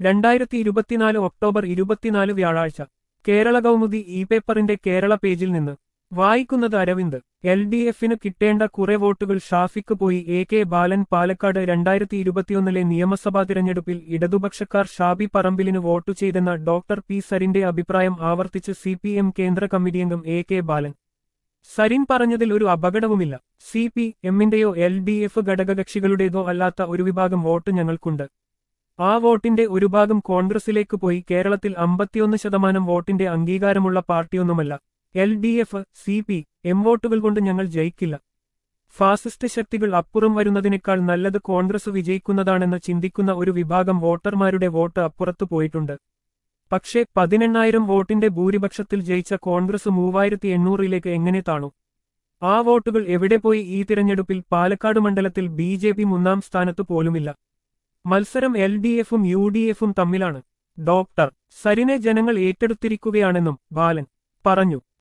രണ്ടായിരത്തി ഇരുപത്തിനാല് ഒക്ടോബർ ഇരുപത്തിനാല് വ്യാഴാഴ്ച കേരള കൗമുദി ഇ പേപ്പറിന്റെ കേരള പേജിൽ നിന്ന് വായിക്കുന്നത് അരവിന്ദ് എൽ ഡി എഫിന് കിട്ടേണ്ട കുറെ വോട്ടുകൾ ഷാഫിക്ക് പോയി എ കെ ബാലൻ പാലക്കാട് രണ്ടായിരത്തി ഇരുപത്തിയൊന്നിലെ നിയമസഭാ തിരഞ്ഞെടുപ്പിൽ ഇടതുപക്ഷക്കാർ ഷാബി പറമ്പിലിന് വോട്ടു ചെയ്തെന്ന ഡോക്ടർ പി സരിന്റെ അഭിപ്രായം ആവർത്തിച്ച് സി പി എം കേന്ദ്ര കമ്മിറ്റിയംഗം എ കെ ബാലൻ സരിൻ പറഞ്ഞതിൽ ഒരു അപകടവുമില്ല സി പി എമ്മിന്റെയോ എൽ ഡി എഫ് ഘടകകക്ഷികളുടേതോ അല്ലാത്ത ഒരു വിഭാഗം വോട്ട് ഞങ്ങൾക്കുണ്ട് ആ വോട്ടിന്റെ ഒരു ഭാഗം കോൺഗ്രസിലേക്ക് പോയി കേരളത്തിൽ അമ്പത്തിയൊന്ന് ശതമാനം വോട്ടിന്റെ അംഗീകാരമുള്ള പാർട്ടിയൊന്നുമല്ല L D F C P M വോട്ടുകൾ കൊണ്ട് ഞങ്ങൾ ജയിക്കില്ല ഫാസിസ്റ്റ് ശക്തികൾ അപ്പുറം വരുന്നതിനേക്കാൾ നല്ലത് കോൺഗ്രസ് വിജയിക്കുന്നതാണെന്ന് ചിന്തിക്കുന്ന ഒരു വിഭാഗം വോട്ടർമാരുടെ വോട്ട് അപ്പുറത്തു പോയിട്ടുണ്ട് പക്ഷേ പതിനെണ്ണായിരം വോട്ടിന്റെ ഭൂരിപക്ഷത്തിൽ ജയിച്ച കോൺഗ്രസ് മൂവായിരത്തി എണ്ണൂറിലേക്ക് എങ്ങനെ താണു ആ വോട്ടുകൾ എവിടെ പോയി ഈ തിരഞ്ഞെടുപ്പിൽ പാലക്കാട് മണ്ഡലത്തിൽ ബി ജെ പി മൂന്നാം സ്ഥാനത്ത് പോലുമില്ല മത്സരം എൽ ഡി എഫും യു ഡി എഫും തമ്മിലാണ് ഡോക്ടർ സരിനെ ജനങ്ങൾ ഏറ്റെടുത്തിരിക്കുകയാണെന്നും ബാലൻ പറഞ്ഞു